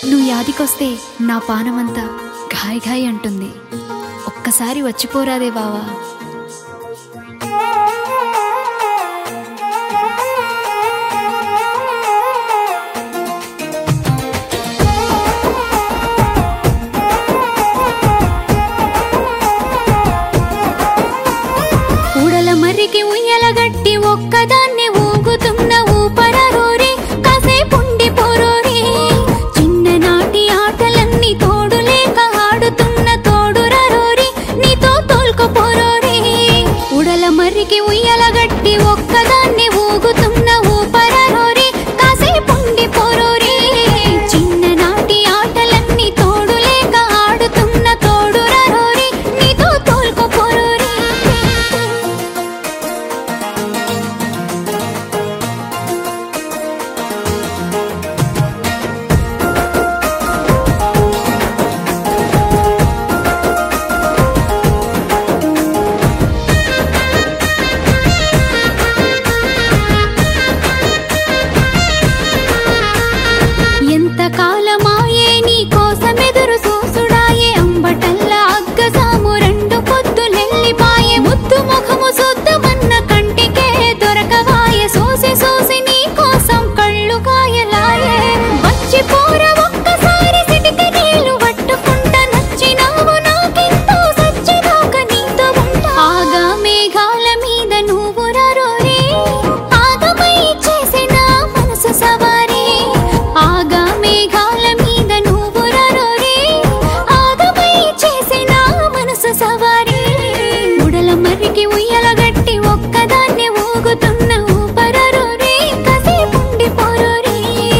నువ్వు యాదికొస్తే నా పానమంతా ఘాయ్ ఘాయ్ అంటుంది ఒక్కసారి వచ్చిపోరాదే బావా ఊడల మర్రికి ఉయ్యలగట్టి ఒక్కదాన్ని ఊగుతున్న ఊపరరోరి కాసేపుండి పోరోరి చిన్ననాటి ఆటలన్నీ తోడులేక ఆడుతున్న తోడురరోరి నీతో తోల్కపోరోరి ఉడల మర్రికి ఉయ్యలగట్టి ఒక్కదాన్ని ఊగుతున్న ఊపరరోరి కాసేపుండి పోరోరి చిన్ననాటి ఆటలన్నీ తోడులేక ఆడుతున్న తోడురరోరి నీతో తోల్కపోరోరి ఎంత కాలమాయే నీ కోసమెదురు చూసుడాయే అంబటల్ల అగ్గసాము రెండు పొద్దులెల్లిపాయే ముద్దు ముఖము చూద్దామన్న కంటికే దొరకవాయే సోసి సోసి నీ కోసం కళ్ళు కాయలాయే వచ్చి పోర ఒక్కసారి సిటికి నీళ్లు పట్టుకుంటా నచ్చినావు నాకెంతో సచ్చిదాకా నీతో ఉంటా ఆగా మేఘాల మీద నువ్వు రారోరే ఆగమై చేసిన మనసు సవారీ ఆగా మేఘాల మీద నువ్వు రారోరే ఆగమై చేసిన మనసు సవారీ ఉడల మర్రికి ఉయ్యలగట్టి ఒక్కదాన్ని ఊగుతున్న ఊపరరోరే కసేపుండి పోరోరే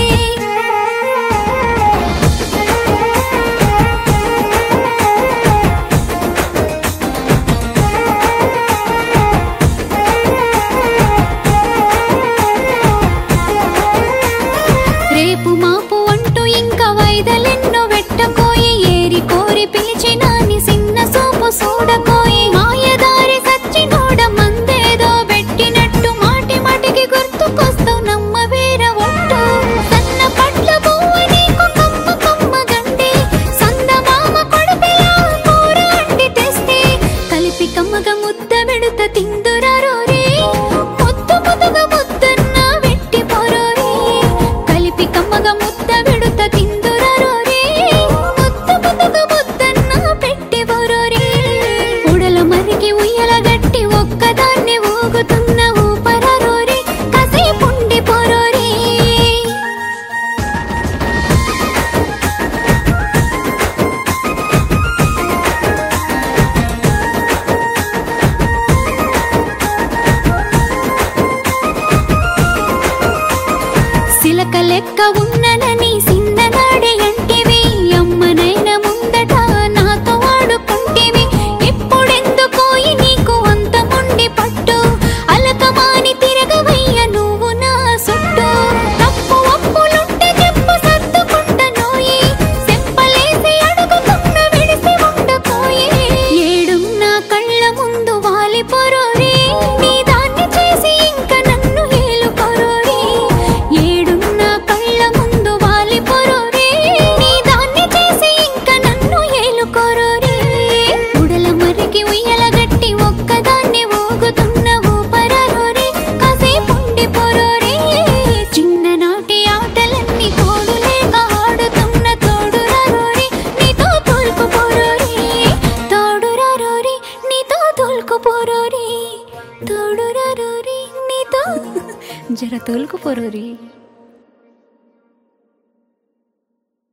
రేపు మాపు అంటూ ఇంకా వైదలెన్నో వెట్టకోయి ఏరి కోరి పిలిచినాని సిన్న సోపు చూడకోయి మాయదారి సచ్చినోడ మందేదో పెట్టినట్టు మాటి మాటికి గుర్తుకొస్తావు నమ్మ వేర ఒట్టు సన్న పట్ల బొవ్వ నీకు కమ్మ కమ్మ గండి సందమామ కొడుపిలా కూర అండి తెస్తే కలిపి కమ్మగ ముద్ద పెడుత తిందురారోరే ముద్దు ముద్దుగా ముద్దన్న వెట్టి పోరోరే కలిపి కమ్మగ ముద్ద పెడుత తిందురారోరే ముద్దు ముద్దుగా ముద్దన్న పెట్టి పోరోరే ఉడల మరికి ఉయ్యల గట్టి ఒక్కదాన్ని ఊగుతున్న ఊపరారోరే కసేపుండి పోరోరే సిలక లెక్క ఉన్ననని సిన్ననాడే అంటివి అమ్మనైన ముందట నాతో వాడుకుంటివి ఇప్పుడెందుకోయి నీకు అంత మొండి పట్టు అలకమాని తిరగవయ్య నువ్వు నా సుట్టు తప్పు ఒప్పులుంటే చెప్పు సర్దుకుంటనోయి సెంపలేసి అడుగుతున్న విడిసి ఉండకోయి ఏడున్న కళ్ళ ముందు వాలిపోరోరే నీ దాన్ని చేసి ఇంకా నన్ను ఏలుకోరోరే ఏడున్న కళ్ళ ముందు వాలిపోరోరే నీ దాన్ని చేసి ఇంకా నన్ను ఏలుకోరోరే ఉడల మరికి ఉయ్యలగట్టి ఒక్కదాన్ని ఊగుతున్న ఊపరారోరే కాసేపుండి పోరోరే చిన్ననాటి ఆటలన్నీ తోడులేక ఆడుతున్న తోడురారోరే నీతో తోల్కుపోరోరే తోడురారోరే నీతో తోల్కుపోరోరే తోడురారోరే నీతో జర తోల్కుపోరోరే